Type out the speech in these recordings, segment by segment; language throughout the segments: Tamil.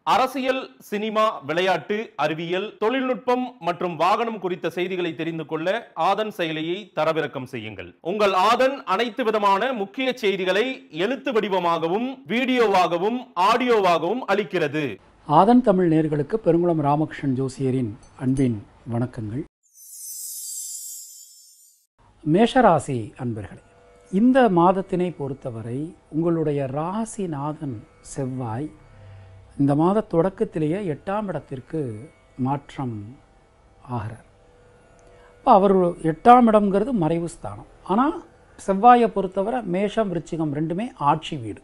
அரசியல் சினிமா விளையாட்டு அறிவியல் தொழில்நுட்பம் மற்றும் வாகனம் குறித்த செய்திகளை தெரிந்து கொள்ள ஆதன் செயலியை தரவிறக்கம் செய்யுங்கள் உங்கள் ஆதன் அனைத்து விதமான முக்கிய செய்திகளை எழுத்து வடிவமாகவும் வீடியோவாகவும் ஆடியோவாகவும் அளிக்கிறது ஆதன் தமிழ் நேர்களுக்கு பெருங்குளம் ராமகிருஷ்ணன் ஜோசியரின் அன்பின் வணக்கங்கள் மேஷராசி அன்பர்களே இந்த மாதத்தினை பொறுத்தவரை உங்களுடைய ராசிநாதன் செவ்வாய் இந்த மாத தொடக்கத்திலேயே எட்டாம் இடத்திற்கு மாற்றம் ஆகிறார் இப்போ அவர் எட்டாம் இடம்ங்கிறது மறைவு ஸ்தானம் ஆனால் செவ்வாயை பொறுத்தவரை மேஷம் விருச்சிகம் ரெண்டுமே ஆட்சி வீடு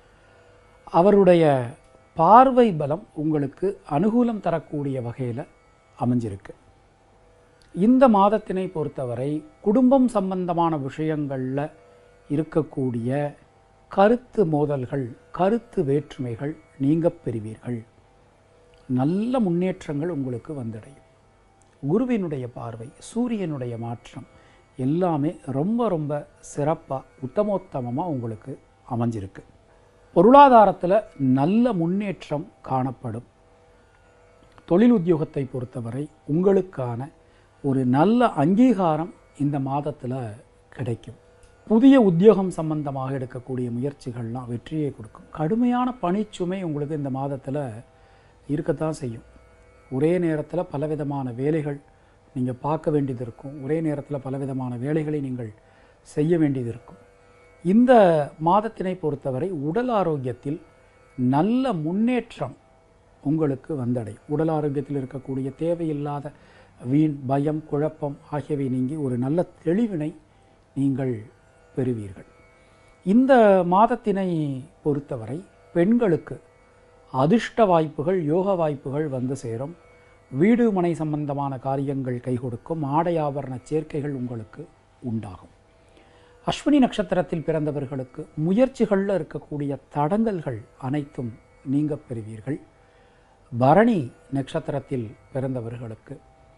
அவருடைய பார்வை பலம் உங்களுக்கு அனுகூலம் தரக்கூடிய வகையில் அமைஞ்சிருக்கு இந்த மாதத்தினை பொறுத்தவரை குடும்பம் சம்பந்தமான விஷயங்களில் இருக்கக்கூடிய கருத்து மோதல்கள் கருத்து வேற்றுமைகள் நீங்க பெறுவீர்கள் நல்ல முன்னேற்றங்கள் உங்களுக்கு வந்தடையும் குருவினுடைய பார்வை சூரியனுடைய மாற்றம் எல்லாமே ரொம்ப ரொம்ப சிறப்பாக உத்தமோத்தமமாக உங்களுக்கு அமைஞ்சிருக்கு பொருளாதாரத்தில் நல்ல முன்னேற்றம் காணப்படும் தொழில் உத்தியோகத்தை பொறுத்தவரை உங்களுக்கான ஒரு நல்ல அங்கீகாரம் இந்த மாதத்தில் கிடைக்கும் புதிய உத்தியோகம் சம்பந்தமாக எடுக்கக்கூடிய முயற்சிகள்லாம் வெற்றியை கொடுக்கும் கடுமையான பணிச்சுமை உங்களுக்கு இந்த மாதத்தில் இருக்கத்தான் செய்யும் ஒரே நேரத்தில் பலவிதமான வேலைகள் நீங்கள் பார்க்க வேண்டியது இருக்கும் ஒரே நேரத்தில் பலவிதமான வேலைகளை நீங்கள் செய்ய வேண்டியது இருக்கும் இந்த மாதத்தினை பொறுத்தவரை உடல் ஆரோக்கியத்தில் நல்ல முன்னேற்றம் உங்களுக்கு வந்தடையும் உடல் ஆரோக்கியத்தில் இருக்கக்கூடிய தேவையில்லாத வீண் பயம் குழப்பம் ஆகியவை நீங்கி ஒரு நல்ல தெளிவினை நீங்கள் பெறுவீர்கள் இந்த மாதத்தினை பொறுத்தவரை பெண்களுக்கு அதிர்ஷ்ட வாய்ப்புகள் யோக வாய்ப்புகள் வந்து சேரும் வீடு மனை சம்பந்தமான காரியங்கள் கை கொடுக்கும் ஆடை ஆபரண சேர்க்கைகள் உங்களுக்கு உண்டாகும் அஸ்வினி நட்சத்திரத்தில் பிறந்தவர்களுக்கு முயற்சிகளில் இருக்கக்கூடிய தடங்கல்கள் அனைத்தும் நீங்க பெறுவீர்கள் பரணி நட்சத்திரத்தில் பிறந்தவர்களுக்கு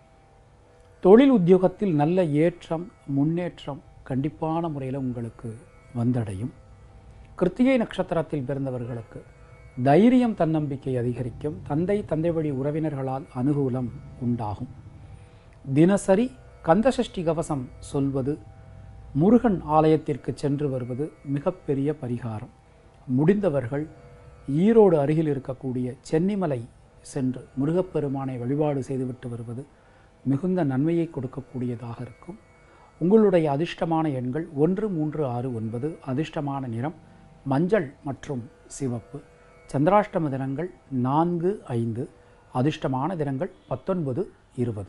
தொழில் உத்தியோகத்தில் நல்ல ஏற்றம் முன்னேற்றம் கண்டிப்பான முறையில் உங்களுக்கு வந்தடையும் கிருத்திகை நட்சத்திரத்தில் பிறந்தவர்களுக்கு தைரியம் தன்னம்பிக்கை அதிகரிக்கும் தந்தை தந்தை வழி உறவினர்களால் அனுகூலம் உண்டாகும் தினசரி கந்தசஷ்டி கவசம் சொல்வது முருகன் ஆலயத்திற்கு சென்று வருவது மிகப்பெரிய பரிகாரம் முடிந்தவர்கள் ஈரோடு அருகில் இருக்கக்கூடிய சென்னிமலை சென்று முருகப்பெருமானை வழிபாடு செய்துவிட்டு வருவது மிகுந்த நன்மையை கொடுக்கக்கூடியதாக இருக்கும் உங்களுடைய அதிர்ஷ்டமான எண்கள் ஒன்று மூன்று ஆறு ஒன்பது அதிர்ஷ்டமான நிறம் மஞ்சள் மற்றும் சிவப்பு சந்திராஷ்டம தினங்கள் நான்கு ஐந்து அதிர்ஷ்டமான தினங்கள் பத்தொன்பது இருபது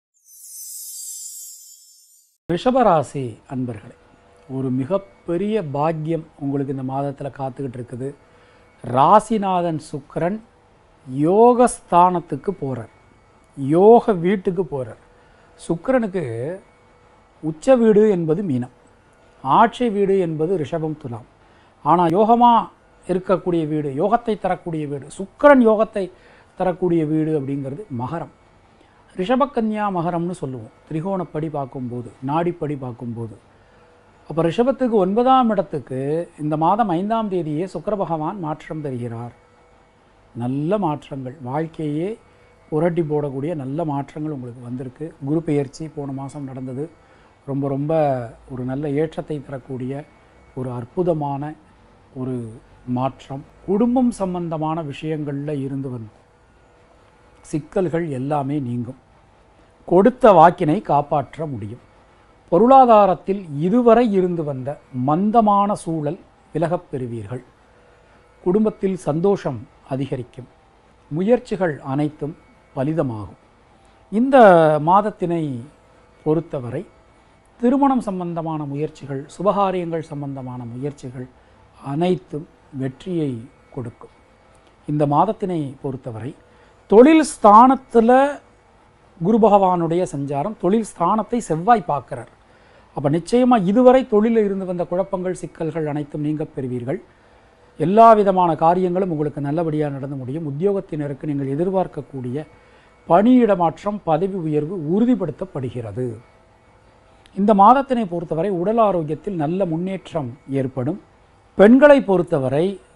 ரிஷபராசி அன்பர்களே ஒரு மிகப்பெரிய பாக்கியம் உங்களுக்கு இந்த மாதத்தில் காத்துக்கிட்டு இருக்குது ராசிநாதன் சுக்கிரன் யோகஸ்தானத்துக்கு போகிறார் யோக வீட்டுக்கு போகிறார் சுக்கிரனுக்கு உச்ச வீடு என்பது மீனம் ஆட்சி வீடு என்பது ரிஷபம் துலாம் ஆனால் யோகமாக இருக்கக்கூடிய வீடு யோகத்தை தரக்கூடிய வீடு சுக்கிரன் யோகத்தை தரக்கூடிய வீடு அப்படிங்கிறது மகரம் ரிஷபக்கன்யா மகரம்னு சொல்லுவோம் திரிகோணப்படி பார்க்கும்போது நாடிப்படி பார்க்கும்போது அப்போ ரிஷபத்துக்கு ஒன்பதாம் இடத்துக்கு இந்த மாதம் ஐந்தாம் தேதியே சுக்கிர பகவான் மாற்றம் தருகிறார் நல்ல மாற்றங்கள் வாழ்க்கையே புரட்டி போடக்கூடிய நல்ல மாற்றங்கள் உங்களுக்கு வந்திருக்கு குரு பெயர்ச்சி போன மாதம் நடந்தது ரொம்ப ரொம்ப ஒரு நல்ல ஏற்றத்தை தரக்கூடிய ஒரு அற்புதமான ஒரு மாற்றம் குடும்பம் சம்பந்தமான விஷயங்களில் இருந்து வந்து சிக்கல்கள் எல்லாமே நீங்கும் கொடுத்த வாக்கினை காப்பாற்ற முடியும் பொருளாதாரத்தில் இதுவரை இருந்து வந்த மந்தமான சூழல் விலகப் பெறுவீர்கள் குடும்பத்தில் சந்தோஷம் அதிகரிக்கும் முயற்சிகள் அனைத்தும் பலிதமாகும் இந்த மாதத்தினை பொறுத்தவரை திருமணம் சம்பந்தமான முயற்சிகள் சுபகாரியங்கள் சம்பந்தமான முயற்சிகள் அனைத்தும் வெற்றியை கொடுக்கும் இந்த மாதத்தினை பொறுத்தவரை தொழில் ஸ்தானத்தில் குரு பகவானுடைய சஞ்சாரம் தொழில் ஸ்தானத்தை செவ்வாய் பார்க்கிறார் அப்போ நிச்சயமாக இதுவரை தொழிலில் இருந்து வந்த குழப்பங்கள் சிக்கல்கள் அனைத்தும் நீங்க பெறுவீர்கள் எல்லா விதமான காரியங்களும் உங்களுக்கு நல்லபடியாக நடந்து முடியும் உத்தியோகத்தினருக்கு நீங்கள் எதிர்பார்க்கக்கூடிய பணியிட மாற்றம் பதவி உயர்வு உறுதிப்படுத்தப்படுகிறது இந்த மாதத்தினை பொறுத்தவரை உடல் ஆரோக்கியத்தில் நல்ல முன்னேற்றம் ஏற்படும் பெண்களை பொறுத்தவரை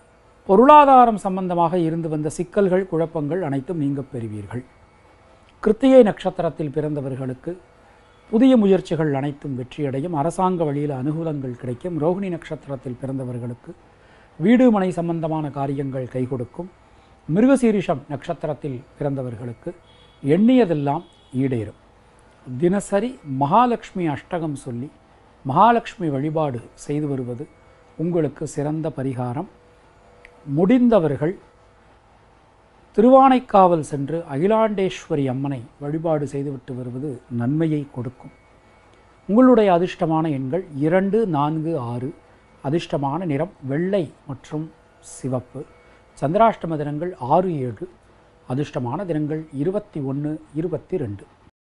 பொருளாதாரம் சம்பந்தமாக இருந்து வந்த சிக்கல்கள் குழப்பங்கள் அனைத்தும் நீங்கப் பெறுவீர்கள் கிருத்திகை நட்சத்திரத்தில் பிறந்தவர்களுக்கு புதிய முயற்சிகள் அனைத்தும் வெற்றியடையும் அரசாங்க வழியில் அனுகூலங்கள் கிடைக்கும் ரோகிணி நட்சத்திரத்தில் பிறந்தவர்களுக்கு வீடு மனை சம்பந்தமான காரியங்கள் கை கொடுக்கும் மிருகசீரிஷம் நட்சத்திரத்தில் பிறந்தவர்களுக்கு எண்ணியதெல்லாம் ஈடேறும் தினசரி மகாலட்சுமி அஷ்டகம் சொல்லி மகாலட்சுமி வழிபாடு செய்து வருவது உங்களுக்கு சிறந்த பரிகாரம் முடிந்தவர்கள் திருவானைக்காவல் சென்று அகிலாண்டேஸ்வரி அம்மனை வழிபாடு செய்துவிட்டு வருவது நன்மையை கொடுக்கும் உங்களுடைய அதிர்ஷ்டமான எண்கள் இரண்டு நான்கு ஆறு அதிர்ஷ்டமான நிறம் வெள்ளை மற்றும் சிவப்பு சந்திராஷ்டம தினங்கள் ஆறு ஏழு அதிர்ஷ்டமான தினங்கள் இருபத்தி ஒன்று இருபத்தி ரெண்டு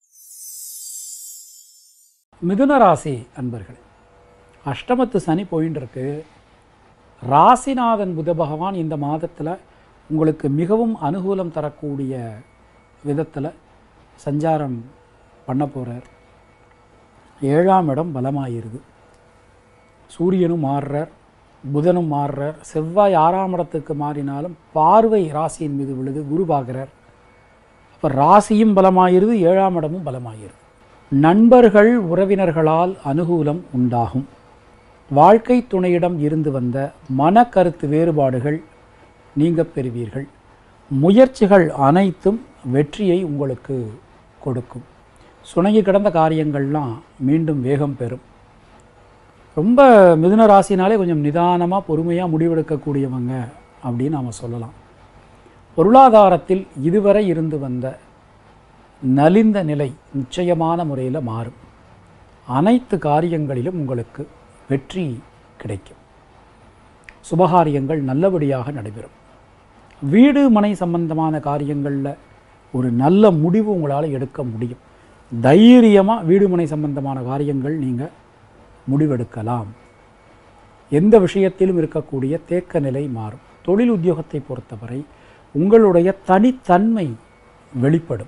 மிதுன ராசி அன்பர்கள் அஷ்டமத்து சனி போயின்னு இருக்கு ராசிநாதன் புத பகவான் இந்த மாதத்தில் உங்களுக்கு மிகவும் அனுகூலம் தரக்கூடிய விதத்தில் சஞ்சாரம் பண்ண போகிறார் ஏழாம் இடம் பலமாயிருது சூரியனும் மாறுறார் புதனும் மாறுறார் செவ்வாய் ஆறாம் இடத்துக்கு மாறினாலும் பார்வை ராசியின் மீது விழுது குரு பார்க்குறார் அப்போ ராசியும் பலமாயிருது ஏழாம் இடமும் பலமாயிருது நண்பர்கள் உறவினர்களால் அனுகூலம் உண்டாகும் வாழ்க்கை துணையிடம் இருந்து வந்த மனக்கருத்து வேறுபாடுகள் நீங்கப் பெறுவீர்கள் முயற்சிகள் அனைத்தும் வெற்றியை உங்களுக்கு கொடுக்கும் சுணங்கி கிடந்த காரியங்கள்லாம் மீண்டும் வேகம் பெறும் ரொம்ப மிதுன ராசினாலே கொஞ்சம் நிதானமாக பொறுமையாக முடிவெடுக்கக்கூடியவங்க அப்படின்னு நாம் சொல்லலாம் பொருளாதாரத்தில் இதுவரை இருந்து வந்த நலிந்த நிலை நிச்சயமான முறையில் மாறும் அனைத்து காரியங்களிலும் உங்களுக்கு வெற்றி கிடைக்கும் சுபகாரியங்கள் நல்லபடியாக நடைபெறும் வீடு மனை சம்பந்தமான காரியங்களில் ஒரு நல்ல முடிவு உங்களால் எடுக்க முடியும் தைரியமாக வீடு மனை சம்பந்தமான காரியங்கள் நீங்கள் முடிவெடுக்கலாம் எந்த விஷயத்திலும் இருக்கக்கூடிய தேக்க நிலை மாறும் தொழில் உத்தியோகத்தை பொறுத்தவரை உங்களுடைய தனித்தன்மை வெளிப்படும்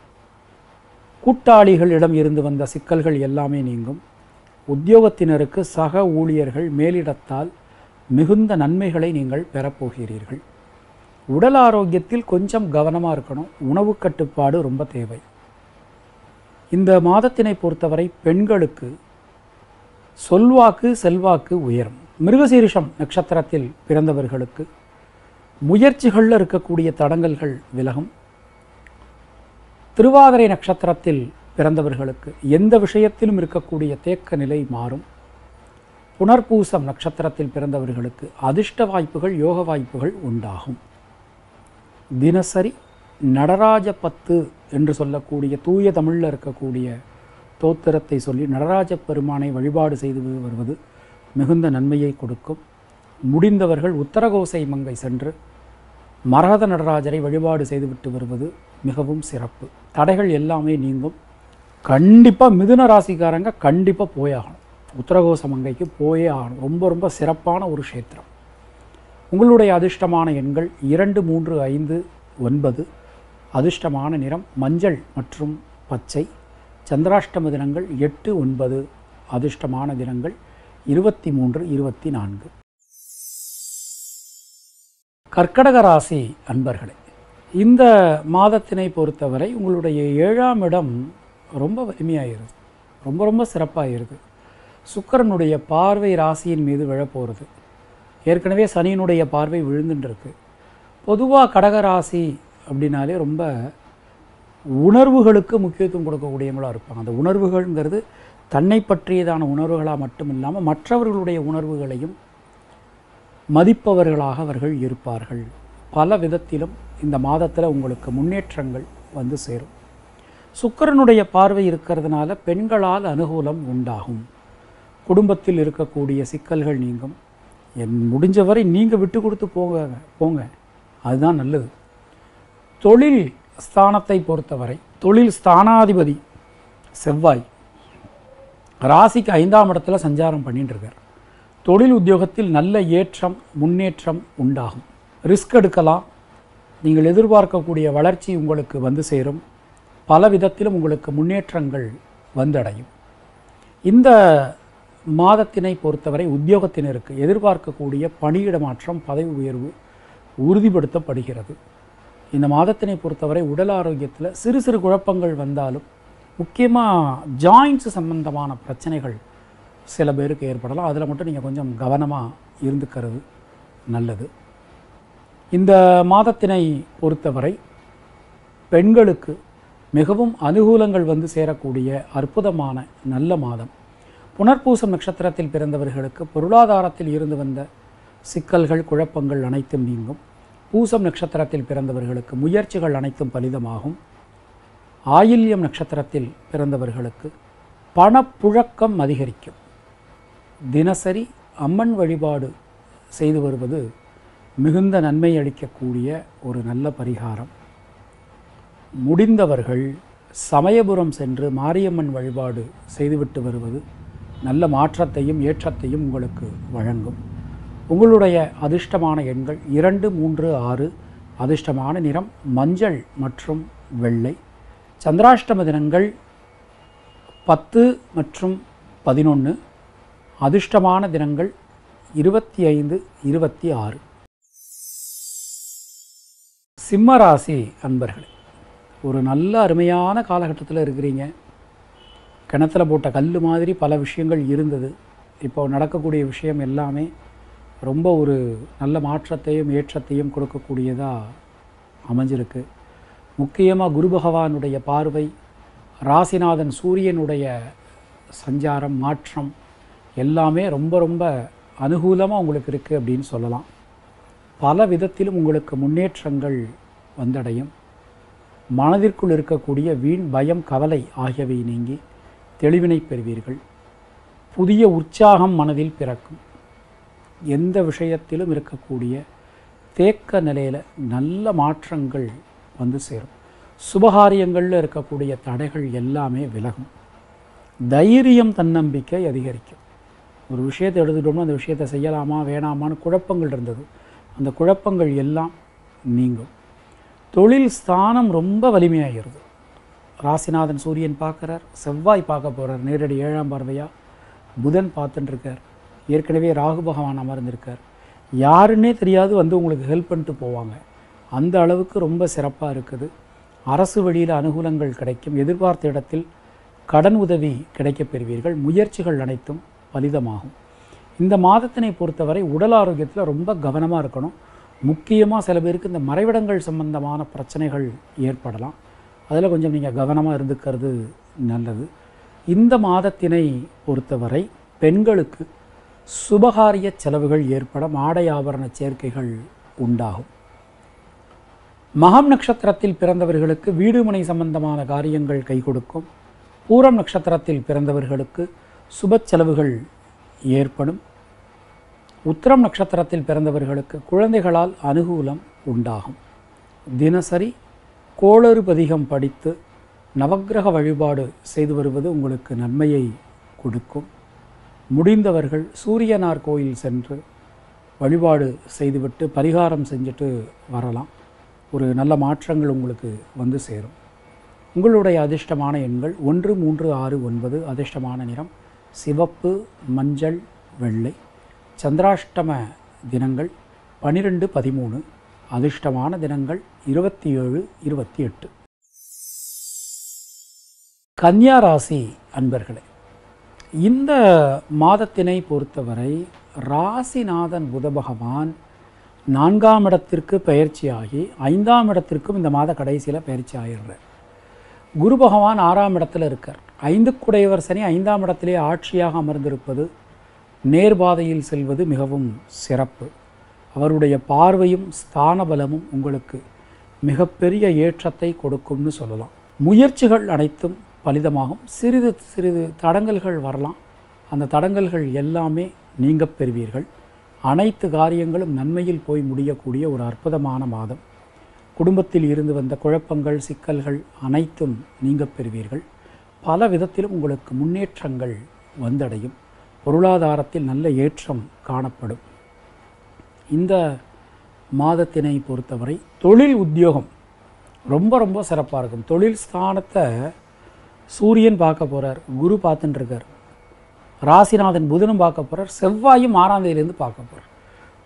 கூட்டாளிகளிடம் இருந்து வந்த சிக்கல்கள் எல்லாமே நீங்கும் உத்தியோகத்தினருக்கு சக ஊழியர்கள் மேலிடத்தால் மிகுந்த நன்மைகளை நீங்கள் பெறப்போகிறீர்கள் உடல் ஆரோக்கியத்தில் கொஞ்சம் கவனமாக இருக்கணும் உணவு கட்டுப்பாடு ரொம்ப தேவை இந்த மாதத்தினை பொறுத்தவரை பெண்களுக்கு சொல்வாக்கு செல்வாக்கு உயரும் மிருகசீரிஷம் நட்சத்திரத்தில் பிறந்தவர்களுக்கு முயற்சிகளில் இருக்கக்கூடிய தடங்கல்கள் விலகும் திருவாதிரை நட்சத்திரத்தில் பிறந்தவர்களுக்கு எந்த விஷயத்திலும் இருக்கக்கூடிய தேக்க நிலை மாறும் புனர்பூசம் நட்சத்திரத்தில் பிறந்தவர்களுக்கு அதிர்ஷ்ட வாய்ப்புகள் யோக வாய்ப்புகள் உண்டாகும் தினசரி நடராஜ பத்து என்று சொல்லக்கூடிய தூய தமிழில் இருக்கக்கூடிய தோத்திரத்தை சொல்லி நடராஜ பெருமானை வழிபாடு செய்து வருவது மிகுந்த நன்மையை கொடுக்கும் முடிந்தவர்கள் உத்தரகோசை மங்கை சென்று மரகத நடராஜரை வழிபாடு செய்துவிட்டு வருவது மிகவும் சிறப்பு தடைகள் எல்லாமே நீங்கும் கண்டிப்பாக மிதுன ராசிக்காரங்க கண்டிப்பாக போயாகணும் உத்தரகோச மங்கைக்கு போயே ஆகணும் ரொம்ப ரொம்ப சிறப்பான ஒரு க்ஷேத்திரம் உங்களுடைய அதிர்ஷ்டமான எண்கள் இரண்டு மூன்று ஐந்து ஒன்பது அதிர்ஷ்டமான நிறம் மஞ்சள் மற்றும் பச்சை சந்திராஷ்டம தினங்கள் எட்டு ஒன்பது அதிர்ஷ்டமான தினங்கள் இருபத்தி மூன்று இருபத்தி நான்கு கர்க்கடக ராசி அன்பர்களே இந்த மாதத்தினை பொறுத்தவரை உங்களுடைய ஏழாம் இடம் ரொம்ப வலிமையாயிருது ரொம்ப ரொம்ப சிறப்பாயிருது சுக்கிரனுடைய பார்வை ராசியின் மீது விழப்போகிறது ஏற்கனவே சனியினுடைய பார்வை விழுந்துட்டுருக்கு பொதுவாக கடகராசி அப்படின்னாலே ரொம்ப உணர்வுகளுக்கு முக்கியத்துவம் கொடுக்கக்கூடியவங்களாக இருப்பாங்க அந்த உணர்வுகள்ங்கிறது தன்னை பற்றியதான உணர்வுகளாக மட்டும் இல்லாமல் மற்றவர்களுடைய உணர்வுகளையும் மதிப்பவர்களாக அவர்கள் இருப்பார்கள் பல விதத்திலும் இந்த மாதத்தில் உங்களுக்கு முன்னேற்றங்கள் வந்து சேரும் சுக்கிரனுடைய பார்வை இருக்கிறதுனால பெண்களால் அனுகூலம் உண்டாகும் குடும்பத்தில் இருக்கக்கூடிய சிக்கல்கள் நீங்கும் என் முடிஞ்சவரை நீங்கள் விட்டு கொடுத்து போங்க போங்க அதுதான் நல்லது தொழில் ஸ்தானத்தை பொறுத்தவரை தொழில் ஸ்தானாதிபதி செவ்வாய் ராசிக்கு ஐந்தாம் இடத்துல சஞ்சாரம் பண்ணிட்டு இருக்கார் தொழில் உத்தியோகத்தில் நல்ல ஏற்றம் முன்னேற்றம் உண்டாகும் ரிஸ்க் எடுக்கலாம் நீங்கள் எதிர்பார்க்கக்கூடிய வளர்ச்சி உங்களுக்கு வந்து சேரும் பல விதத்திலும் உங்களுக்கு முன்னேற்றங்கள் வந்தடையும் இந்த மாதத்தினை பொறுத்தவரை உத்தியோகத்தினருக்கு எதிர்பார்க்கக்கூடிய பணியிட மாற்றம் பதவி உயர்வு உறுதிப்படுத்தப்படுகிறது இந்த மாதத்தினை பொறுத்தவரை உடல் ஆரோக்கியத்தில் சிறு சிறு குழப்பங்கள் வந்தாலும் முக்கியமாக ஜாயின்ட்ஸ் சம்பந்தமான பிரச்சனைகள் சில பேருக்கு ஏற்படலாம் அதில் மட்டும் நீங்கள் கொஞ்சம் கவனமாக இருந்துக்கிறது நல்லது இந்த மாதத்தினை பொறுத்தவரை பெண்களுக்கு மிகவும் அனுகூலங்கள் வந்து சேரக்கூடிய அற்புதமான நல்ல மாதம் புனர்பூசம் நட்சத்திரத்தில் பிறந்தவர்களுக்கு பொருளாதாரத்தில் இருந்து வந்த சிக்கல்கள் குழப்பங்கள் அனைத்தும் நீங்கும் பூசம் நட்சத்திரத்தில் பிறந்தவர்களுக்கு முயற்சிகள் அனைத்தும் பலிதமாகும் ஆயில்யம் நட்சத்திரத்தில் பிறந்தவர்களுக்கு பணப்புழக்கம் அதிகரிக்கும் தினசரி அம்மன் வழிபாடு செய்து வருவது மிகுந்த நன்மை அளிக்கக்கூடிய ஒரு நல்ல பரிகாரம் முடிந்தவர்கள் சமயபுரம் சென்று மாரியம்மன் வழிபாடு செய்துவிட்டு வருவது நல்ல மாற்றத்தையும் ஏற்றத்தையும் உங்களுக்கு வழங்கும் உங்களுடைய அதிர்ஷ்டமான எண்கள் இரண்டு மூன்று ஆறு அதிர்ஷ்டமான நிறம் மஞ்சள் மற்றும் வெள்ளை சந்திராஷ்டம தினங்கள் பத்து மற்றும் பதினொன்று அதிர்ஷ்டமான தினங்கள் இருபத்தி ஐந்து இருபத்தி ஆறு சிம்ம ராசி அன்பர்களே ஒரு நல்ல அருமையான காலகட்டத்தில் இருக்கிறீங்க கிணத்துல போட்ட கல் மாதிரி பல விஷயங்கள் இருந்தது இப்போ நடக்கக்கூடிய விஷயம் எல்லாமே ரொம்ப ஒரு நல்ல மாற்றத்தையும் ஏற்றத்தையும் கொடுக்கக்கூடியதாக அமைஞ்சிருக்கு முக்கியமாக குரு பகவானுடைய பார்வை ராசிநாதன் சூரியனுடைய சஞ்சாரம் மாற்றம் எல்லாமே ரொம்ப ரொம்ப அனுகூலமாக உங்களுக்கு இருக்குது அப்படின்னு சொல்லலாம் பல விதத்திலும் உங்களுக்கு முன்னேற்றங்கள் வந்தடையும் மனதிற்குள் இருக்கக்கூடிய வீண் பயம் கவலை ஆகியவை நீங்கி தெளிவினை பெறுவீர்கள் புதிய உற்சாகம் மனதில் பிறக்கும் எந்த விஷயத்திலும் இருக்கக்கூடிய தேக்க நிலையில் நல்ல மாற்றங்கள் வந்து சேரும் சுபகாரியங்களில் இருக்கக்கூடிய தடைகள் எல்லாமே விலகும் தைரியம் தன்னம்பிக்கை அதிகரிக்கும் ஒரு விஷயத்தை எடுத்துட்டோம்னா அந்த விஷயத்தை செய்யலாமா வேணாமான்னு குழப்பங்கள் இருந்தது அந்த குழப்பங்கள் எல்லாம் நீங்கும் தொழில் ஸ்தானம் ரொம்ப வலிமையாகிறது ராசிநாதன் சூரியன் பார்க்குறார் செவ்வாய் பார்க்க போகிறார் நேரடி ஏழாம் பார்வையாக புதன் பார்த்துட்டு இருக்கார் ஏற்கனவே ராகு பகவான் அமர்ந்திருக்கார் யாருன்னே தெரியாது வந்து உங்களுக்கு ஹெல்ப் பண்ணிட்டு போவாங்க அந்த அளவுக்கு ரொம்ப சிறப்பாக இருக்குது அரசு வழியில் அனுகூலங்கள் கிடைக்கும் எதிர்பார்த்த இடத்தில் கடன் உதவி கிடைக்கப் பெறுவீர்கள் முயற்சிகள் அனைத்தும் பலிதமாகும் இந்த மாதத்தினை பொறுத்தவரை உடல் ஆரோக்கியத்தில் ரொம்ப கவனமாக இருக்கணும் முக்கியமாக சில பேருக்கு இந்த மறைவிடங்கள் சம்பந்தமான பிரச்சனைகள் ஏற்படலாம் அதில் கொஞ்சம் நீங்கள் கவனமாக இருந்துக்கிறது நல்லது இந்த மாதத்தினை பொறுத்தவரை பெண்களுக்கு சுபகாரிய செலவுகள் ஏற்பட ஆடை ஆபரண சேர்க்கைகள் உண்டாகும் மகம் நட்சத்திரத்தில் பிறந்தவர்களுக்கு வீடுமனை சம்பந்தமான காரியங்கள் கை கொடுக்கும் பூரம் நட்சத்திரத்தில் பிறந்தவர்களுக்கு சுப செலவுகள் ஏற்படும் உத்திரம் நட்சத்திரத்தில் பிறந்தவர்களுக்கு குழந்தைகளால் அனுகூலம் உண்டாகும் தினசரி கோளறு பதிகம் படித்து நவக்கிரக வழிபாடு செய்து வருவது உங்களுக்கு நன்மையை கொடுக்கும் முடிந்தவர்கள் சூரியனார் கோயில் சென்று வழிபாடு செய்துவிட்டு பரிகாரம் செஞ்சுட்டு வரலாம் ஒரு நல்ல மாற்றங்கள் உங்களுக்கு வந்து சேரும் உங்களுடைய அதிர்ஷ்டமான எண்கள் ஒன்று மூன்று ஆறு ஒன்பது அதிர்ஷ்டமான நிறம் சிவப்பு மஞ்சள் வெள்ளை சந்திராஷ்டம தினங்கள் பனிரெண்டு பதிமூணு அதிர்ஷ்டமான தினங்கள் இருபத்தி ஏழு இருபத்தி எட்டு கன்னியா ராசி அன்பர்களே இந்த மாதத்தினை பொறுத்தவரை ராசிநாதன் புத பகவான் நான்காம் இடத்திற்கு பயிற்சியாகி ஐந்தாம் இடத்திற்கும் இந்த மாத கடைசியில் பயிற்சி ஆகிடுறார் குரு பகவான் ஆறாம் இடத்துல இருக்கார் ஐந்து குடையவர் சனி ஐந்தாம் இடத்திலே ஆட்சியாக அமர்ந்திருப்பது நேர்பாதையில் செல்வது மிகவும் சிறப்பு அவருடைய பார்வையும் ஸ்தான பலமும் உங்களுக்கு மிகப்பெரிய ஏற்றத்தை கொடுக்கும்னு சொல்லலாம் முயற்சிகள் அனைத்தும் பலிதமாகும் சிறிது சிறிது தடங்கல்கள் வரலாம் அந்த தடங்கல்கள் எல்லாமே நீங்கப் பெறுவீர்கள் அனைத்து காரியங்களும் நன்மையில் போய் முடியக்கூடிய ஒரு அற்புதமான மாதம் குடும்பத்தில் இருந்து வந்த குழப்பங்கள் சிக்கல்கள் அனைத்தும் நீங்கப் பெறுவீர்கள் பல விதத்திலும் உங்களுக்கு முன்னேற்றங்கள் வந்தடையும் பொருளாதாரத்தில் நல்ல ஏற்றம் காணப்படும் இந்த மாதத்தினை பொறுத்தவரை தொழில் உத்தியோகம் ரொம்ப ரொம்ப சிறப்பாக இருக்கும் தொழில் ஸ்தானத்தை சூரியன் பார்க்க போகிறார் குரு பார்த்துட்டு இருக்கார் ராசிநாதன் புதனும் பார்க்க போகிறார் செவ்வாயும் ஆறாம் தேதியிலேருந்து பார்க்க போகிறார்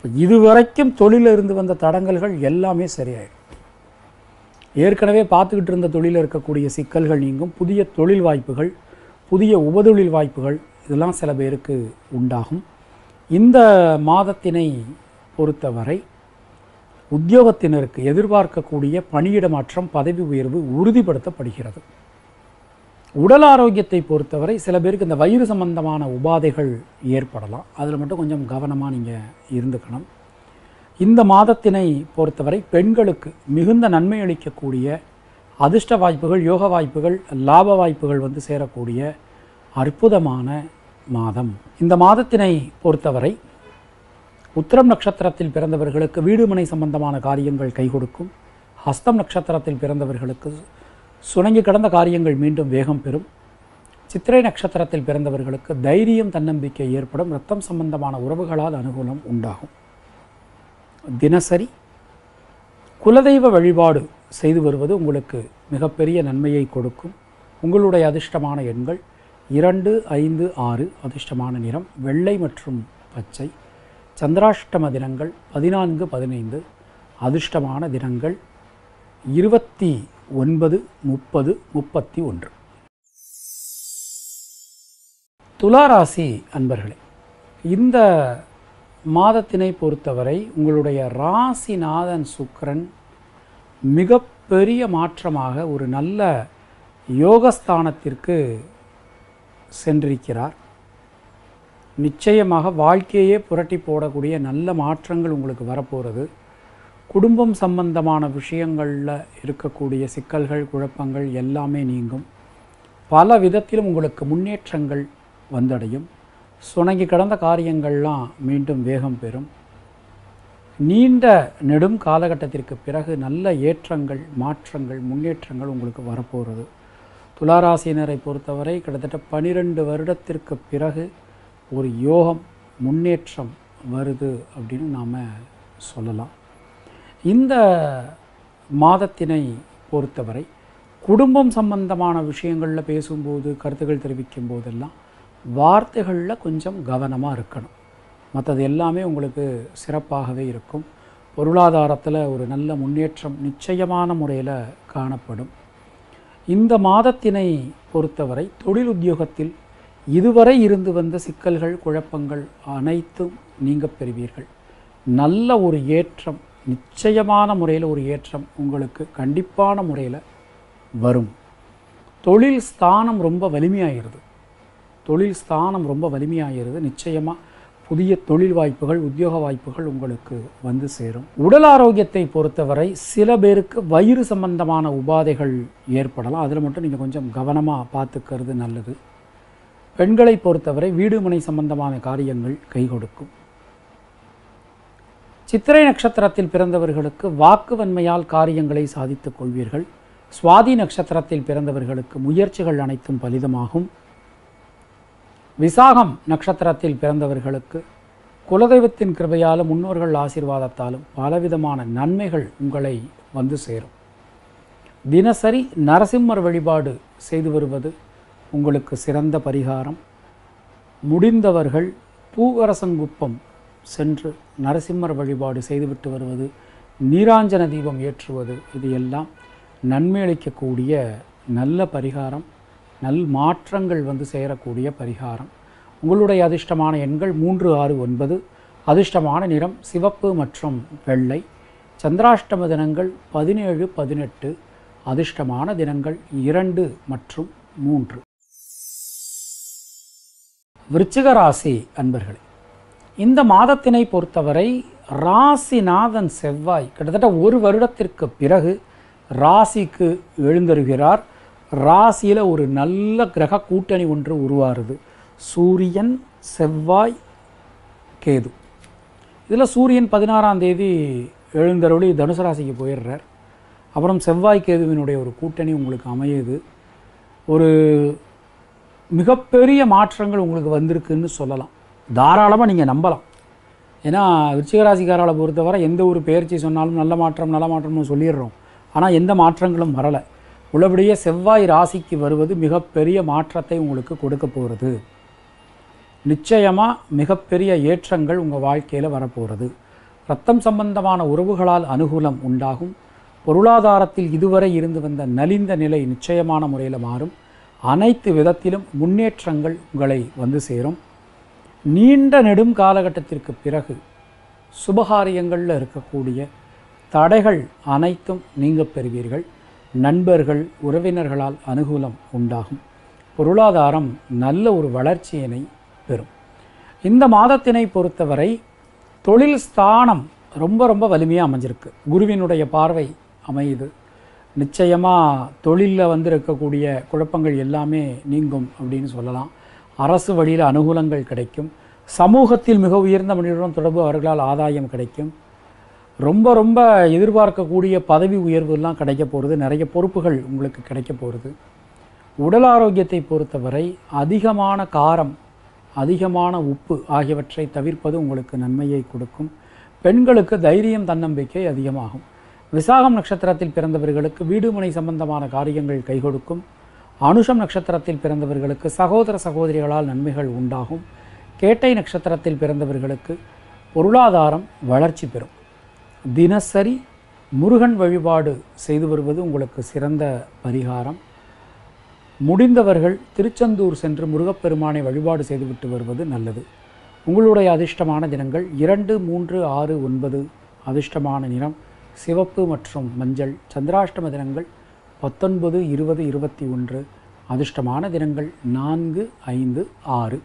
இப்ப இதுவரைக்கும் தொழிலில் இருந்து வந்த தடங்கல்கள் எல்லாமே சரியாயிடும் ஏற்கனவே பார்த்துக்கிட்டு இருந்த தொழிலில் இருக்கக்கூடிய சிக்கல்கள் நீங்கும் புதிய தொழில் வாய்ப்புகள் புதிய உபதொழில் வாய்ப்புகள் இதெல்லாம் சில பேருக்கு உண்டாகும் இந்த மாதத்தினை பொறுத்தவரை உத்தியோகத்தினருக்கு எதிர்பார்க்கக்கூடிய பணியிட மாற்றம் பதவி உயர்வு உறுதிப்படுத்தப்படுகிறது உடல் ஆரோக்கியத்தை பொறுத்தவரை சில பேருக்கு இந்த வயிறு சம்பந்தமான உபாதைகள் ஏற்படலாம் அதில் மட்டும் கொஞ்சம் கவனமாக நீங்கள் இருந்துக்கணும் இந்த மாதத்தினை பொறுத்தவரை பெண்களுக்கு மிகுந்த நன்மை அளிக்கக்கூடிய அதிர்ஷ்ட வாய்ப்புகள் யோக வாய்ப்புகள் லாப வாய்ப்புகள் வந்து சேரக்கூடிய அற்புதமான மாதம் இந்த மாதத்தினை பொறுத்தவரை உத்திரம் நட்சத்திரத்தில் பிறந்தவர்களுக்கு வீடுமனை சம்பந்தமான காரியங்கள் கை கொடுக்கும் ஹஸ்தம் நட்சத்திரத்தில் பிறந்தவர்களுக்கு சுணங்கி கடந்த காரியங்கள் மீண்டும் வேகம் பெறும் சித்திரை நட்சத்திரத்தில் பிறந்தவர்களுக்கு தைரியம் தன்னம்பிக்கை ஏற்படும் இரத்தம் சம்பந்தமான உறவுகளால் அனுகூலம் உண்டாகும் தினசரி குலதெய்வ வழிபாடு செய்து வருவது உங்களுக்கு மிகப்பெரிய நன்மையை கொடுக்கும் உங்களுடைய அதிர்ஷ்டமான எண்கள் இரண்டு ஐந்து ஆறு அதிர்ஷ்டமான நிறம் வெள்ளை மற்றும் பச்சை சந்திராஷ்டம தினங்கள் பதினான்கு பதினைந்து அதிர்ஷ்டமான தினங்கள் இருபத்தி ஒன்பது முப்பது முப்பத்தி ஒன்று துளாராசி அன்பர்களே இந்த மாதத்தினை பொறுத்தவரை உங்களுடைய ராசிநாதன் சுக்கிரன் மிகப்பெரிய மாற்றமாக ஒரு நல்ல யோகஸ்தானத்திற்கு சென்றிருக்கிறார் நிச்சயமாக வாழ்க்கையே புரட்டி போடக்கூடிய நல்ல மாற்றங்கள் உங்களுக்கு வரப்போகிறது குடும்பம் சம்பந்தமான விஷயங்களில் இருக்கக்கூடிய சிக்கல்கள் குழப்பங்கள் எல்லாமே நீங்கும் பல விதத்திலும் உங்களுக்கு முன்னேற்றங்கள் வந்தடையும் சுணங்கி கடந்த காரியங்கள்லாம் மீண்டும் வேகம் பெறும் நீண்ட நெடும் காலகட்டத்திற்கு பிறகு நல்ல ஏற்றங்கள் மாற்றங்கள் முன்னேற்றங்கள் உங்களுக்கு வரப்போகிறது துளாராசினரை பொறுத்தவரை கிட்டத்தட்ட பனிரெண்டு வருடத்திற்கு பிறகு ஒரு யோகம் முன்னேற்றம் வருது அப்படின்னு நாம் சொல்லலாம் இந்த மாதத்தினை பொறுத்தவரை குடும்பம் சம்பந்தமான விஷயங்களில் பேசும்போது கருத்துக்கள் தெரிவிக்கும் போதெல்லாம் வார்த்தைகளில் கொஞ்சம் கவனமாக இருக்கணும் மற்றது எல்லாமே உங்களுக்கு சிறப்பாகவே இருக்கும் பொருளாதாரத்தில் ஒரு நல்ல முன்னேற்றம் நிச்சயமான முறையில் காணப்படும் இந்த மாதத்தினை பொறுத்தவரை தொழில் உத்தியோகத்தில் இதுவரை இருந்து வந்த சிக்கல்கள் குழப்பங்கள் அனைத்தும் நீங்கப் பெறுவீர்கள் நல்ல ஒரு ஏற்றம் நிச்சயமான முறையில் ஒரு ஏற்றம் உங்களுக்கு கண்டிப்பான முறையில் வரும் தொழில் ஸ்தானம் ரொம்ப வலிமையாகிறது தொழில் ஸ்தானம் ரொம்ப வலிமையாகிறது நிச்சயமாக புதிய தொழில் வாய்ப்புகள் உத்தியோக வாய்ப்புகள் உங்களுக்கு வந்து சேரும் உடல் ஆரோக்கியத்தை பொறுத்தவரை சில பேருக்கு வயிறு சம்பந்தமான உபாதைகள் ஏற்படலாம் அதில் மட்டும் நீங்கள் கொஞ்சம் கவனமாக பார்த்துக்கிறது நல்லது பெண்களை பொறுத்தவரை வீடு மனை சம்பந்தமான காரியங்கள் கை கொடுக்கும் சித்திரை நட்சத்திரத்தில் பிறந்தவர்களுக்கு வாக்கு வன்மையால் காரியங்களை சாதித்துக் கொள்வீர்கள் சுவாதி நட்சத்திரத்தில் பிறந்தவர்களுக்கு முயற்சிகள் அனைத்தும் பலிதமாகும் விசாகம் நட்சத்திரத்தில் பிறந்தவர்களுக்கு குலதெய்வத்தின் கிருபையாலும் முன்னோர்கள் ஆசீர்வாதத்தாலும் பலவிதமான நன்மைகள் உங்களை வந்து சேரும் தினசரி நரசிம்மர் வழிபாடு செய்து வருவது உங்களுக்கு சிறந்த பரிகாரம் முடிந்தவர்கள் பூவரசங்குப்பம் சென்று நரசிம்மர் வழிபாடு செய்துவிட்டு வருவது நீராஞ்சன தீபம் ஏற்றுவது இது எல்லாம் நன்மை அளிக்கக்கூடிய நல்ல பரிகாரம் நல் மாற்றங்கள் வந்து சேரக்கூடிய பரிகாரம் உங்களுடைய அதிர்ஷ்டமான எண்கள் மூன்று ஆறு ஒன்பது அதிர்ஷ்டமான நிறம் சிவப்பு மற்றும் வெள்ளை சந்திராஷ்டம தினங்கள் பதினேழு பதினெட்டு அதிர்ஷ்டமான தினங்கள் இரண்டு மற்றும் மூன்று விருச்சிக ராசி அன்பர்களே இந்த மாதத்தினை பொறுத்தவரை ராசிநாதன் செவ்வாய் கிட்டத்தட்ட ஒரு வருடத்திற்கு பிறகு ராசிக்கு எழுந்தருகிறார் ராசியில் ஒரு நல்ல கிரக கூட்டணி ஒன்று உருவாருது சூரியன் செவ்வாய் கேது இதில் சூரியன் பதினாறாம் தேதி எழுந்தருளி தனுசு ராசிக்கு போயிடுறார் அப்புறம் செவ்வாய் கேதுவினுடைய ஒரு கூட்டணி உங்களுக்கு அமையுது ஒரு மிகப்பெரிய மாற்றங்கள் உங்களுக்கு வந்திருக்குன்னு சொல்லலாம் தாராளமாக நீங்கள் நம்பலாம் ஏன்னா விருச்சிகராசிக்காரர்களை பொறுத்தவரை எந்த ஒரு பயிற்சி சொன்னாலும் நல்ல மாற்றம் நல்ல மாற்றம்னு சொல்லிடுறோம் ஆனால் எந்த மாற்றங்களும் வரலை உள்ளபடியே செவ்வாய் ராசிக்கு வருவது மிகப்பெரிய மாற்றத்தை உங்களுக்கு கொடுக்க போகிறது நிச்சயமாக மிகப்பெரிய ஏற்றங்கள் உங்கள் வாழ்க்கையில் வரப்போகிறது இரத்தம் சம்பந்தமான உறவுகளால் அனுகூலம் உண்டாகும் பொருளாதாரத்தில் இதுவரை இருந்து வந்த நலிந்த நிலை நிச்சயமான முறையில் மாறும் அனைத்து விதத்திலும் முன்னேற்றங்கள் உங்களை வந்து சேரும் நீண்ட நெடும் காலகட்டத்திற்கு பிறகு சுபகாரியங்களில் இருக்கக்கூடிய தடைகள் அனைத்தும் நீங்கப் பெறுவீர்கள் நண்பர்கள் உறவினர்களால் அனுகூலம் உண்டாகும் பொருளாதாரம் நல்ல ஒரு வளர்ச்சியினை பெறும் இந்த மாதத்தினை பொறுத்தவரை தொழில் ஸ்தானம் ரொம்ப ரொம்ப வலிமையாக அமைஞ்சிருக்கு குருவினுடைய பார்வை அமையுது நிச்சயமாக தொழிலில் வந்து இருக்கக்கூடிய குழப்பங்கள் எல்லாமே நீங்கும் அப்படின்னு சொல்லலாம் அரசு வழியில் அனுகூலங்கள் கிடைக்கும் சமூகத்தில் மிக உயர்ந்த மனிதருடன் தொடர்பு அவர்களால் ஆதாயம் கிடைக்கும் ரொம்ப ரொம்ப எதிர்பார்க்கக்கூடிய பதவி உயர்வுலாம் கிடைக்க போகிறது நிறைய பொறுப்புகள் உங்களுக்கு கிடைக்க போகிறது உடல் ஆரோக்கியத்தை பொறுத்தவரை அதிகமான காரம் அதிகமான உப்பு ஆகியவற்றை தவிர்ப்பது உங்களுக்கு நன்மையை கொடுக்கும் பெண்களுக்கு தைரியம் தன்னம்பிக்கை அதிகமாகும் விசாகம் நட்சத்திரத்தில் பிறந்தவர்களுக்கு வீடுமனை சம்பந்தமான காரியங்கள் கை கொடுக்கும் அனுஷம் நட்சத்திரத்தில் பிறந்தவர்களுக்கு சகோதர சகோதரிகளால் நன்மைகள் உண்டாகும் கேட்டை நட்சத்திரத்தில் பிறந்தவர்களுக்கு பொருளாதாரம் வளர்ச்சி பெறும் தினசரி முருகன் வழிபாடு செய்து வருவது உங்களுக்கு சிறந்த பரிகாரம் முடிந்தவர்கள் திருச்செந்தூர் சென்று முருகப்பெருமானை வழிபாடு செய்துவிட்டு வருவது நல்லது உங்களுடைய அதிர்ஷ்டமான தினங்கள் இரண்டு மூன்று ஆறு ஒன்பது அதிர்ஷ்டமான நிறம் சிவப்பு மற்றும் மஞ்சள் சந்திராஷ்டம தினங்கள் பத்தொன்பது இருபது இருபத்தி ஒன்று அதிர்ஷ்டமான தினங்கள் நான்கு ஐந்து ஆறு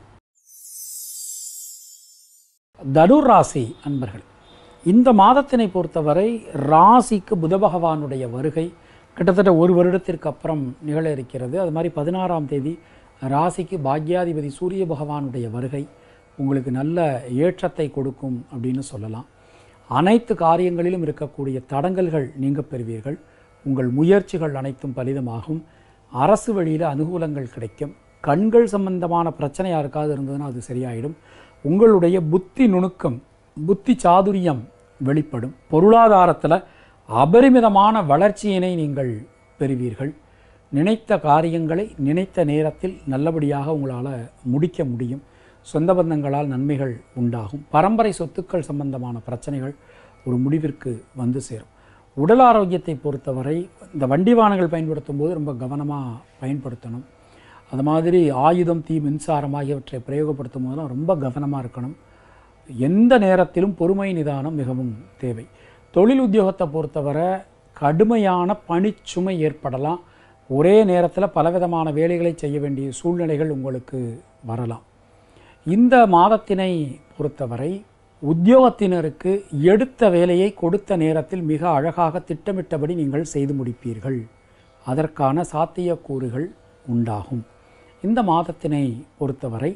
தனுர் ராசி அன்பர்கள் இந்த மாதத்தினை பொறுத்தவரை ராசிக்கு புத பகவானுடைய வருகை கிட்டத்தட்ட ஒரு வருடத்திற்கு அப்புறம் நிகழ இருக்கிறது அது மாதிரி பதினாறாம் தேதி ராசிக்கு பாக்யாதிபதி சூரிய பகவானுடைய வருகை உங்களுக்கு நல்ல ஏற்றத்தை கொடுக்கும் அப்படின்னு சொல்லலாம் அனைத்து காரியங்களிலும் இருக்கக்கூடிய தடங்கல்கள் நீங்க பெறுவீர்கள் உங்கள் முயற்சிகள் அனைத்தும் பலிதமாகும் அரசு வழியில் அனுகூலங்கள் கிடைக்கும் கண்கள் சம்பந்தமான பிரச்சனை யாருக்காவது இருந்ததுன்னா அது சரியாயிடும் உங்களுடைய புத்தி நுணுக்கம் புத்தி சாதுரியம் வெளிப்படும் பொருளாதாரத்தில் அபரிமிதமான வளர்ச்சியினை நீங்கள் பெறுவீர்கள் நினைத்த காரியங்களை நினைத்த நேரத்தில் நல்லபடியாக உங்களால் முடிக்க முடியும் சொந்த பந்தங்களால் நன்மைகள் உண்டாகும் பரம்பரை சொத்துக்கள் சம்பந்தமான பிரச்சனைகள் ஒரு முடிவிற்கு வந்து சேரும் உடல் ஆரோக்கியத்தை பொறுத்தவரை இந்த வண்டி வாகனங்கள் பயன்படுத்தும் போது ரொம்ப கவனமாக பயன்படுத்தணும் அது மாதிரி ஆயுதம் தீ மின்சாரம் ஆகியவற்றை பிரயோகப்படுத்தும் போதெல்லாம் ரொம்ப கவனமாக இருக்கணும் எந்த நேரத்திலும் பொறுமை நிதானம் மிகவும் தேவை தொழில் உத்தியோகத்தை பொறுத்தவரை கடுமையான பணிச்சுமை ஏற்படலாம் ஒரே நேரத்தில் பலவிதமான வேலைகளை செய்ய வேண்டிய சூழ்நிலைகள் உங்களுக்கு வரலாம் இந்த மாதத்தினை பொறுத்தவரை உத்தியோகத்தினருக்கு எடுத்த வேலையை கொடுத்த நேரத்தில் மிக அழகாக திட்டமிட்டபடி நீங்கள் செய்து முடிப்பீர்கள் அதற்கான சாத்தியக்கூறுகள் உண்டாகும் இந்த மாதத்தினை பொறுத்தவரை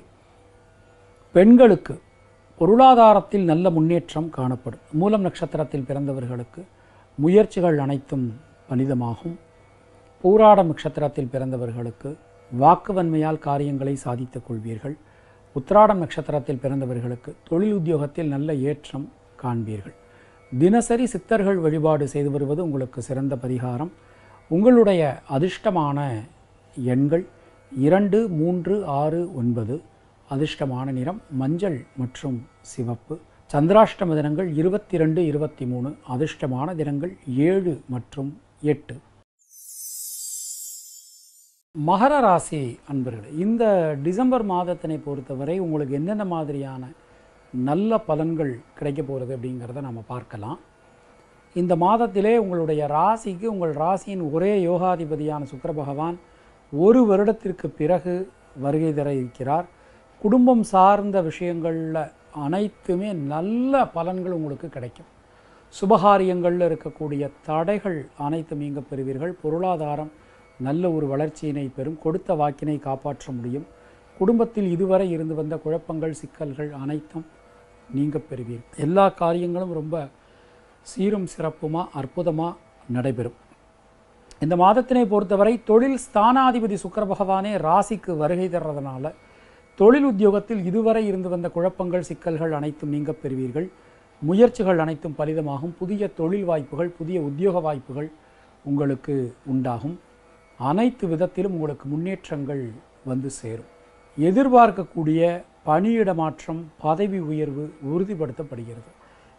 பெண்களுக்கு பொருளாதாரத்தில் நல்ல முன்னேற்றம் காணப்படும் மூலம் நட்சத்திரத்தில் பிறந்தவர்களுக்கு முயற்சிகள் அனைத்தும் பலிதமாகும் பூராடம் நட்சத்திரத்தில் பிறந்தவர்களுக்கு வாக்குவன்மையால் காரியங்களை சாதித்துக் கொள்வீர்கள் உத்திராடம் நட்சத்திரத்தில் பிறந்தவர்களுக்கு தொழில் உத்தியோகத்தில் நல்ல ஏற்றம் காண்பீர்கள் தினசரி சித்தர்கள் வழிபாடு செய்து வருவது உங்களுக்கு சிறந்த பரிகாரம் உங்களுடைய அதிர்ஷ்டமான எண்கள் இரண்டு மூன்று ஆறு ஒன்பது அதிர்ஷ்டமான நிறம் மஞ்சள் மற்றும் சிவப்பு சந்திராஷ்டம தினங்கள் இருபத்தி ரெண்டு இருபத்தி மூணு அதிர்ஷ்டமான தினங்கள் ஏழு மற்றும் எட்டு மகர ராசி அன்பர்களே இந்த டிசம்பர் மாதத்தினை பொறுத்தவரை உங்களுக்கு என்னென்ன மாதிரியான நல்ல பலன்கள் கிடைக்க போகிறது அப்படிங்கிறத நம்ம பார்க்கலாம் இந்த மாதத்திலே உங்களுடைய ராசிக்கு உங்கள் ராசியின் ஒரே யோகாதிபதியான சுக்கிர பகவான் ஒரு வருடத்திற்கு பிறகு வருகை தர இருக்கிறார் குடும்பம் சார்ந்த விஷயங்களில் அனைத்துமே நல்ல பலன்கள் உங்களுக்கு கிடைக்கும் சுபகாரியங்களில் இருக்கக்கூடிய தடைகள் அனைத்தும் நீங்க பெறுவீர்கள் பொருளாதாரம் நல்ல ஒரு வளர்ச்சியினை பெறும் கொடுத்த வாக்கினை காப்பாற்ற முடியும் குடும்பத்தில் இதுவரை இருந்து வந்த குழப்பங்கள் சிக்கல்கள் அனைத்தும் நீங்க பெறுவீர்கள் எல்லா காரியங்களும் ரொம்ப சீரும் சிறப்புமா அற்புதமாக நடைபெறும் இந்த மாதத்தினை பொறுத்தவரை தொழில் ஸ்தானாதிபதி சுக்கிர பகவானே ராசிக்கு வருகை தர்றதுனால தொழில் உத்தியோகத்தில் இதுவரை இருந்து வந்த குழப்பங்கள் சிக்கல்கள் அனைத்தும் நீங்க பெறுவீர்கள் முயற்சிகள் அனைத்தும் பலிதமாகும் புதிய தொழில் வாய்ப்புகள் புதிய உத்தியோக வாய்ப்புகள் உங்களுக்கு உண்டாகும் அனைத்து விதத்திலும் உங்களுக்கு முன்னேற்றங்கள் வந்து சேரும் எதிர்பார்க்கக்கூடிய பணியிட மாற்றம் பதவி உயர்வு உறுதிப்படுத்தப்படுகிறது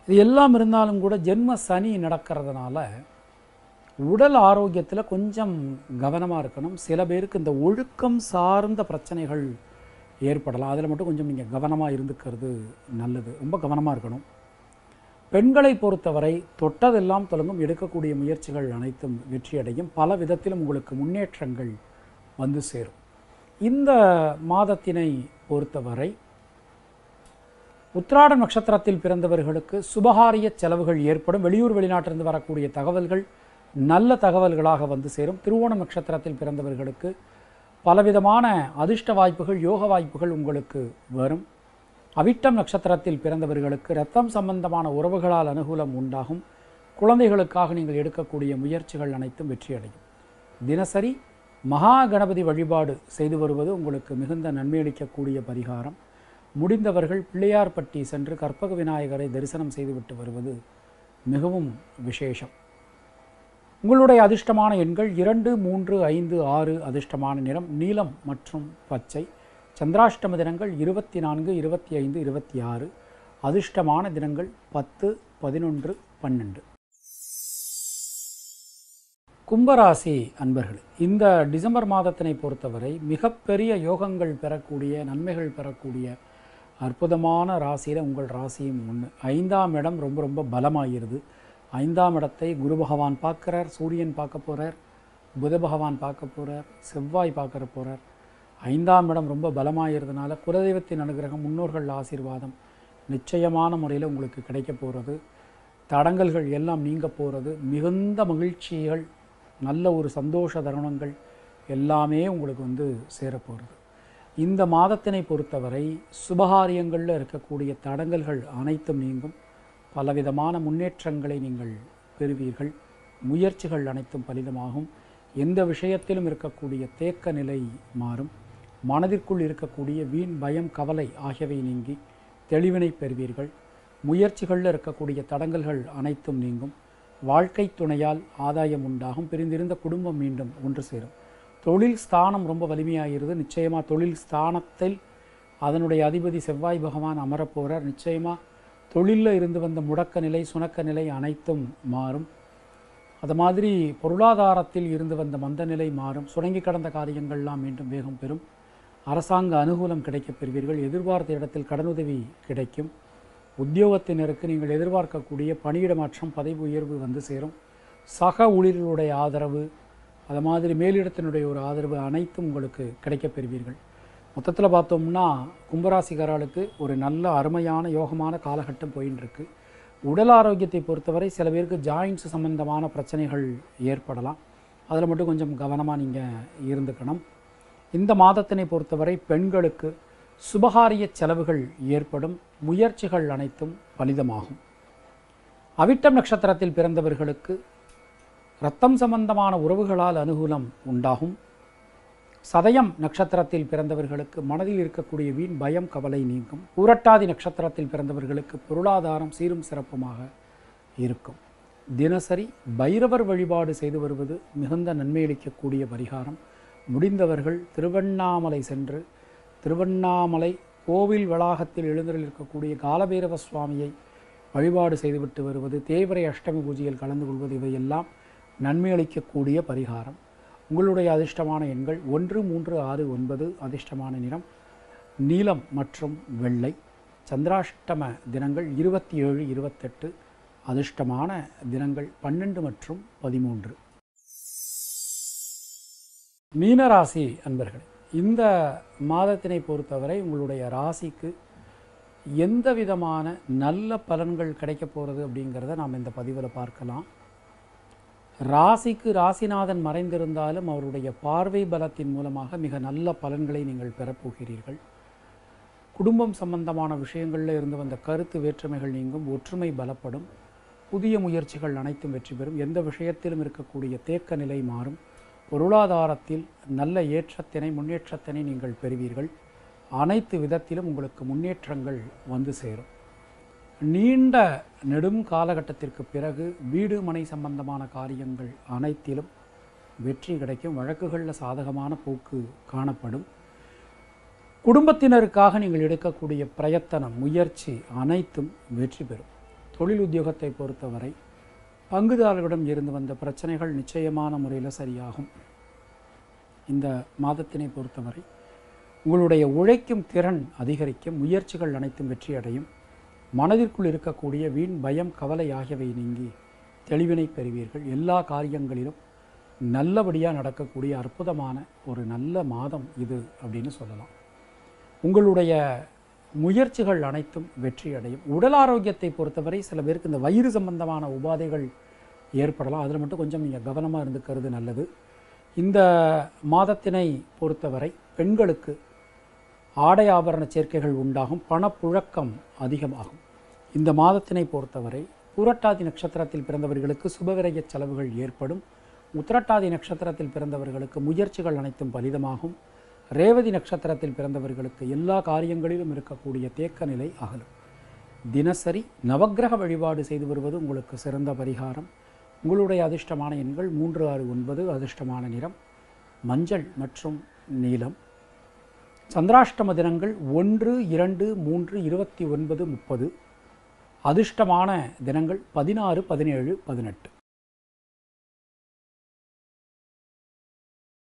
இது எல்லாம் இருந்தாலும் கூட ஜென்ம சனி நடக்கிறதுனால உடல் ஆரோக்கியத்தில் கொஞ்சம் கவனமாக இருக்கணும் சில பேருக்கு இந்த ஒழுக்கம் சார்ந்த பிரச்சனைகள் ஏற்படலாம் அதில் மட்டும் கொஞ்சம் நீங்கள் கவனமாக இருந்துக்கிறது நல்லது ரொம்ப கவனமாக இருக்கணும் பெண்களை பொறுத்தவரை தொட்டதெல்லாம் தொடங்கும் எடுக்கக்கூடிய முயற்சிகள் அனைத்தும் வெற்றியடையும் பல விதத்திலும் உங்களுக்கு முன்னேற்றங்கள் வந்து சேரும் இந்த மாதத்தினை பொறுத்தவரை உத்திராட நட்சத்திரத்தில் பிறந்தவர்களுக்கு சுபகாரிய செலவுகள் ஏற்படும் வெளியூர் வெளிநாட்டிலிருந்து வரக்கூடிய தகவல்கள் நல்ல தகவல்களாக வந்து சேரும் திருவோணம் நட்சத்திரத்தில் பிறந்தவர்களுக்கு பலவிதமான அதிர்ஷ்ட வாய்ப்புகள் யோக வாய்ப்புகள் உங்களுக்கு வரும் அவிட்டம் நட்சத்திரத்தில் பிறந்தவர்களுக்கு இரத்தம் சம்பந்தமான உறவுகளால் அனுகூலம் உண்டாகும் குழந்தைகளுக்காக நீங்கள் எடுக்கக்கூடிய முயற்சிகள் அனைத்தும் வெற்றியடையும் தினசரி மகா கணபதி வழிபாடு செய்து வருவது உங்களுக்கு மிகுந்த நன்மை அளிக்கக்கூடிய பரிகாரம் முடிந்தவர்கள் பிள்ளையார்பட்டி சென்று கற்பக விநாயகரை தரிசனம் செய்துவிட்டு வருவது மிகவும் விசேஷம் உங்களுடைய அதிர்ஷ்டமான எண்கள் இரண்டு மூன்று ஐந்து ஆறு அதிர்ஷ்டமான நிறம் நீலம் மற்றும் பச்சை சந்திராஷ்டம தினங்கள் இருபத்தி நான்கு இருபத்தி ஐந்து இருபத்தி ஆறு அதிர்ஷ்டமான தினங்கள் பத்து பதினொன்று பன்னெண்டு கும்பராசி அன்பர்கள் இந்த டிசம்பர் மாதத்தினை பொறுத்தவரை மிகப்பெரிய யோகங்கள் பெறக்கூடிய நன்மைகள் பெறக்கூடிய அற்புதமான ராசியில் உங்கள் ராசியும் ஒன்று ஐந்தாம் இடம் ரொம்ப ரொம்ப பலமாகிறது ஐந்தாம் இடத்தை குரு பகவான் பார்க்குறார் சூரியன் பார்க்க போகிறார் புத பகவான் பார்க்க போகிறார் செவ்வாய் பார்க்குற போகிறார் ஐந்தாம் இடம் ரொம்ப பலமாகிறதுனால குலதெய்வத்தின் அனுகிரகம் முன்னோர்கள் ஆசீர்வாதம் நிச்சயமான முறையில் உங்களுக்கு கிடைக்க போகிறது தடங்கல்கள் எல்லாம் நீங்க போகிறது மிகுந்த மகிழ்ச்சிகள் நல்ல ஒரு சந்தோஷ தருணங்கள் எல்லாமே உங்களுக்கு வந்து சேரப்போகிறது இந்த மாதத்தினை பொறுத்தவரை சுபகாரியங்களில் இருக்கக்கூடிய தடங்கல்கள் அனைத்தும் நீங்கும் பலவிதமான முன்னேற்றங்களை நீங்கள் பெறுவீர்கள் முயற்சிகள் அனைத்தும் பலிதமாகும் எந்த விஷயத்திலும் இருக்கக்கூடிய தேக்க நிலை மாறும் மனதிற்குள் இருக்கக்கூடிய வீண் பயம் கவலை ஆகியவை நீங்கி தெளிவினை பெறுவீர்கள் முயற்சிகளில் இருக்கக்கூடிய தடங்கல்கள் அனைத்தும் நீங்கும் வாழ்க்கை துணையால் ஆதாயம் உண்டாகும் பிரிந்திருந்த குடும்பம் மீண்டும் ஒன்று சேரும் தொழில் ஸ்தானம் ரொம்ப வலிமையாகிறது நிச்சயமாக தொழில் ஸ்தானத்தில் அதனுடைய அதிபதி செவ்வாய் பகவான் அமரப்போகிறார் நிச்சயமாக தொழிலில் இருந்து வந்த முடக்க நிலை சுணக்க நிலை அனைத்தும் மாறும் அது மாதிரி பொருளாதாரத்தில் இருந்து வந்த மந்த நிலை மாறும் சுணங்கி கடந்த காரியங்கள்லாம் மீண்டும் வேகம் பெறும் அரசாங்க அனுகூலம் கிடைக்கப் பெறுவீர்கள் எதிர்பார்த்த இடத்தில் கடனுதவி கிடைக்கும் உத்தியோகத்தினருக்கு நீங்கள் எதிர்பார்க்கக்கூடிய பணியிட மாற்றம் பதவி உயர்வு வந்து சேரும் சக ஊழியர்களுடைய ஆதரவு அது மாதிரி மேலிடத்தினுடைய ஒரு ஆதரவு அனைத்தும் உங்களுக்கு கிடைக்கப் பெறுவீர்கள் மொத்தத்தில் பார்த்தோம்னா கும்பராசிக்காரர்களுக்கு ஒரு நல்ல அருமையான யோகமான காலகட்டம் போயின்னு இருக்கு உடல் ஆரோக்கியத்தை பொறுத்தவரை சில பேருக்கு ஜாயின்ஸ் சம்பந்தமான பிரச்சனைகள் ஏற்படலாம் அதில் மட்டும் கொஞ்சம் கவனமாக நீங்கள் இருந்துக்கணும் இந்த மாதத்தினை பொறுத்தவரை பெண்களுக்கு சுபகாரிய செலவுகள் ஏற்படும் முயற்சிகள் அனைத்தும் பலிதமாகும் அவிட்டம் நட்சத்திரத்தில் பிறந்தவர்களுக்கு இரத்தம் சம்பந்தமான உறவுகளால் அனுகூலம் உண்டாகும் சதயம் நட்சத்திரத்தில் பிறந்தவர்களுக்கு மனதில் இருக்கக்கூடிய வீண் பயம் கவலை நீங்கும் பூரட்டாதி நட்சத்திரத்தில் பிறந்தவர்களுக்கு பொருளாதாரம் சீரும் சிறப்புமாக இருக்கும் தினசரி பைரவர் வழிபாடு செய்து வருவது மிகுந்த நன்மையளிக்கக்கூடிய பரிகாரம் முடிந்தவர்கள் திருவண்ணாமலை சென்று திருவண்ணாமலை கோவில் வளாகத்தில் எழுந்தரில் இருக்கக்கூடிய காலபைரவ சுவாமியை வழிபாடு செய்துவிட்டு வருவது தேவரை அஷ்டமி பூஜையில் கலந்து கொள்வது இவையெல்லாம் நன்மை அளிக்கக்கூடிய பரிகாரம் உங்களுடைய அதிர்ஷ்டமான எண்கள் ஒன்று மூன்று ஆறு ஒன்பது அதிர்ஷ்டமான நிறம் நீலம் மற்றும் வெள்ளை சந்திராஷ்டம தினங்கள் இருபத்தி ஏழு இருபத்தெட்டு அதிர்ஷ்டமான தினங்கள் பன்னெண்டு மற்றும் பதிமூன்று மீனராசி அன்பர்களே இந்த மாதத்தினை பொறுத்தவரை உங்களுடைய ராசிக்கு எந்த விதமான நல்ல பலன்கள் கிடைக்க போகிறது அப்படிங்கிறத நாம் இந்த பதிவில் பார்க்கலாம் ராசிக்கு ராசிநாதன் மறைந்திருந்தாலும் அவருடைய பார்வை பலத்தின் மூலமாக மிக நல்ல பலன்களை நீங்கள் பெறப்போகிறீர்கள் குடும்பம் சம்பந்தமான விஷயங்களில் இருந்து வந்த கருத்து வேற்றுமைகள் நீங்கும் ஒற்றுமை பலப்படும் புதிய முயற்சிகள் அனைத்தும் வெற்றி பெறும் எந்த விஷயத்திலும் இருக்கக்கூடிய தேக்க நிலை மாறும் பொருளாதாரத்தில் நல்ல ஏற்றத்தினை முன்னேற்றத்தினை நீங்கள் பெறுவீர்கள் அனைத்து விதத்திலும் உங்களுக்கு முன்னேற்றங்கள் வந்து சேரும் நீண்ட நெடும் காலகட்டத்திற்கு பிறகு வீடு மனை சம்பந்தமான காரியங்கள் அனைத்திலும் வெற்றி கிடைக்கும் வழக்குகளில் சாதகமான போக்கு காணப்படும் குடும்பத்தினருக்காக நீங்கள் எடுக்கக்கூடிய பிரயத்தனம் முயற்சி அனைத்தும் வெற்றி பெறும் தொழில் உத்தியோகத்தை பொறுத்தவரை பங்குதாரர்களிடம் இருந்து வந்த பிரச்சனைகள் நிச்சயமான முறையில் சரியாகும் இந்த மாதத்தினை பொறுத்தவரை உங்களுடைய உழைக்கும் திறன் அதிகரிக்கும் முயற்சிகள் அனைத்தும் வெற்றியடையும் மனதிற்குள் இருக்கக்கூடிய வீண் பயம் கவலை ஆகியவை நீங்கி தெளிவினை பெறுவீர்கள் எல்லா காரியங்களிலும் நல்லபடியாக நடக்கக்கூடிய அற்புதமான ஒரு நல்ல மாதம் இது அப்படின்னு சொல்லலாம் உங்களுடைய முயற்சிகள் அனைத்தும் வெற்றியடையும் உடல் ஆரோக்கியத்தை பொறுத்தவரை சில பேருக்கு இந்த வயிறு சம்பந்தமான உபாதைகள் ஏற்படலாம் அதில் மட்டும் கொஞ்சம் நீங்கள் கவனமாக இருந்துக்கிறது நல்லது இந்த மாதத்தினை பொறுத்தவரை பெண்களுக்கு ஆடை ஆபரண சேர்க்கைகள் உண்டாகும் பணப்புழக்கம் அதிகமாகும் இந்த மாதத்தினை பொறுத்தவரை புரட்டாதி நட்சத்திரத்தில் பிறந்தவர்களுக்கு சுபவிரய செலவுகள் ஏற்படும் உத்திரட்டாதி நட்சத்திரத்தில் பிறந்தவர்களுக்கு முயற்சிகள் அனைத்தும் பலிதமாகும் ரேவதி நட்சத்திரத்தில் பிறந்தவர்களுக்கு எல்லா காரியங்களிலும் இருக்கக்கூடிய தேக்க நிலை அகலும் தினசரி நவக்கிரக வழிபாடு செய்து வருவது உங்களுக்கு சிறந்த பரிகாரம் உங்களுடைய அதிர்ஷ்டமான எண்கள் மூன்று ஆறு ஒன்பது அதிர்ஷ்டமான நிறம் மஞ்சள் மற்றும் நீலம் சந்திராஷ்டம தினங்கள் ஒன்று இரண்டு மூன்று இருபத்தி ஒன்பது முப்பது அதிர்ஷ்டமான தினங்கள் பதினாறு பதினேழு பதினெட்டு